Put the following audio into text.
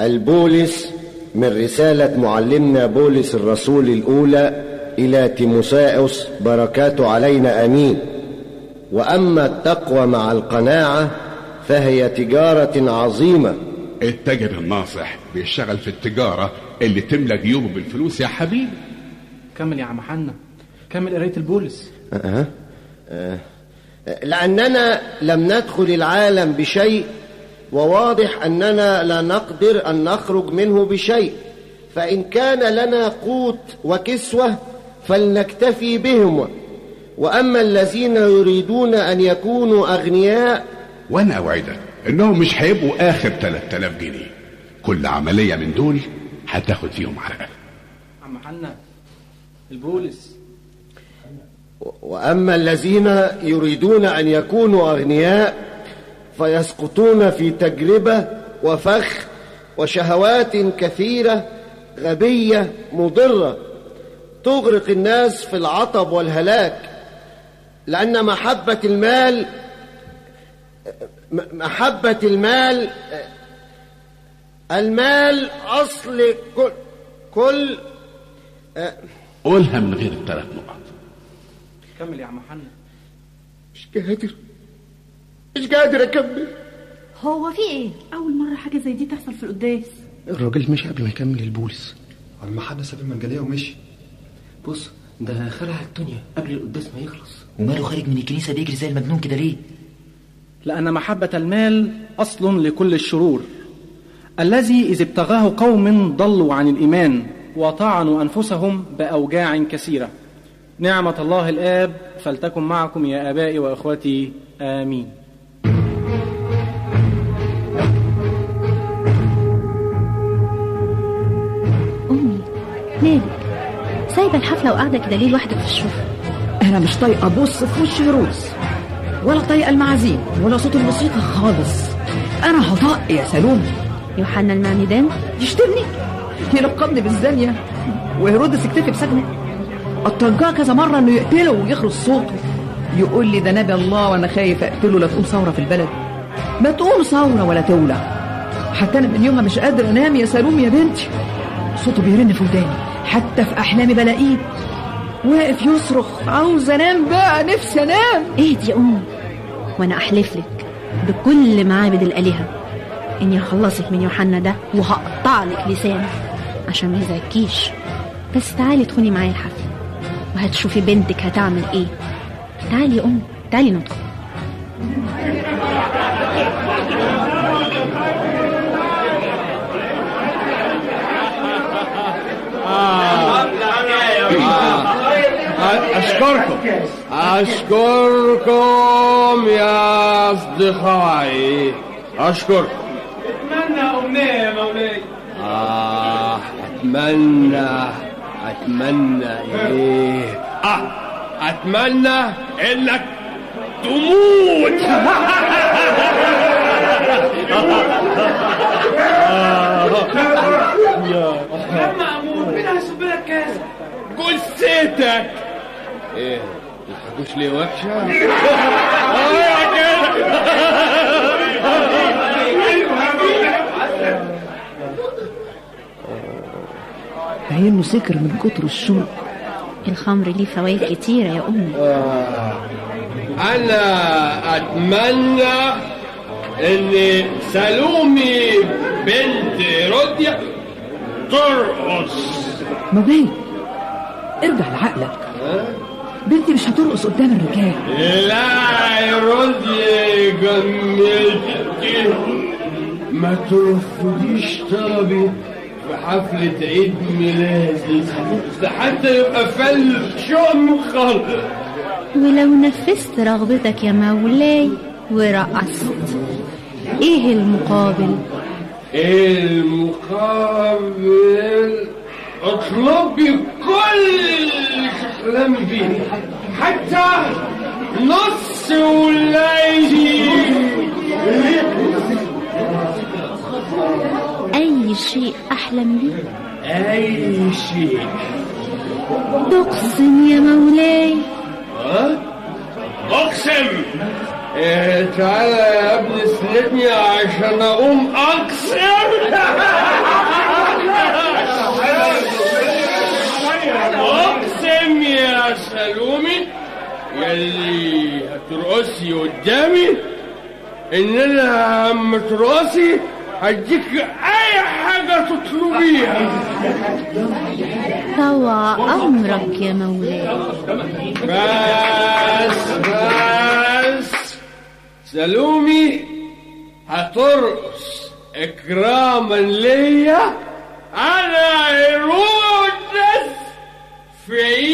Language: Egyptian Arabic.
البولس من رسالة معلمنا بولس الرسول الأولى إلى تيموساوس بركاته علينا أمين وأما التقوى مع القناعة فهي تجارة عظيمة التاجر الناصح بيشتغل في التجارة اللي تملى جيوبه بالفلوس يا حبيبي كمل يا عم حنا كمل قرايه البولس أه. أه. لأننا لم ندخل العالم بشيء وواضح أننا لا نقدر أن نخرج منه بشيء فإن كان لنا قوت وكسوة فلنكتفي بهم وأما الذين يريدون أن يكونوا أغنياء وانا اوعدك انهم مش هيبقوا اخر 3000 جنيه كل عملية من دول هتاخد فيهم حقك عم حنا البولس وأما الذين يريدون أن يكونوا أغنياء فيسقطون في تجربة وفخ وشهوات كثيرة غبية مضرة تغرق الناس في العطب والهلاك لأن محبة المال م- محبة المال المال أصل كل كل قولها من غير الثلاث نقط كمل يا عم حنا مش قادر مش قادر أكمل هو في ايه اول مره حاجه زي دي تحصل في القداس الراجل مشي قبل ما يكمل البولس عم حد ساب المنجليه ومشي بص ده خلع الدنيا قبل القداس ما يخلص وماله خارج من الكنيسة بيجري زي المجنون كده ليه لأن محبة المال أصل لكل الشرور الذي إذ ابتغاه قوم ضلوا عن الإيمان وطعنوا أنفسهم بأوجاع كثيرة نعمة الله الآب فلتكن معكم يا آبائي وإخوتي آمين امي مالك سايبه الحفله وقاعده كده ليه لوحدك في الشوفه انا مش طايقه ابص في وش هيروس ولا طايقه المعازيم ولا صوت الموسيقى خالص انا هطق يا سلوم يوحنا المعمدان يشتمني يلقبني بالزانيه وهيرودس يكتفي بسجنه اترجاه كذا مره انه يقتله ويخرس صوته يقول لي ده نبي الله وانا خايف اقتله لا تقوم ثوره في البلد ما تقوم ثوره ولا تولع حتى انا من يومها مش قادره انام يا سلوم يا بنتي صوته بيرن في وداني حتى في احلامي بلاقيه واقف يصرخ عاوز انام بقى نفسي انام اهدي يا امي وانا احلف لك بكل معابد الالهه اني هخلصك من يوحنا ده وهقطع لك لسانه عشان ما يزعجكيش بس تعالي ادخلي معايا الحفله وهتشوفي بنتك هتعمل ايه تعالي يا امي تعالي ندخل أشكركم أشكركم يا أصدقائي أشكركم اتمنى أمنية يا مولاي آه أتمنى أتمنى إيه آه أتمنى إنك تموت لما أموت مين هيصب لك كاس جثتك ايه الحكوش ليه وحشه ايوه كده عينه سكر من كتر الشرب الخمر ليه فوائد كتيره يا امي انا اتمنى ان سلومي بنت روديا ترقص مولاي ارجع لعقلك بنتي مش هترقص قدام الرجال لا يا روديا جملتي ما ترفضيش طلبي في حفلة عيد ميلادي ده حتى يبقى فل شمخر ولو نفذت رغبتك يا مولاي ورقصت ايه المقابل المقابل اطلبي كل اللي تحلمي بيه حتى نص ولايتي اي شيء احلم به اي شيء تقسم يا مولاي ها؟ اقسم إيه تعالى يا ابني اسندني عشان اقوم اقسم يلي هترقصي قدامي ان انا لما ترقصي هديك اي حاجة تطلبيها طوى أمرك يا مولاي بس بس سلومي هترقص اكراما ليا على هيرودس في عيد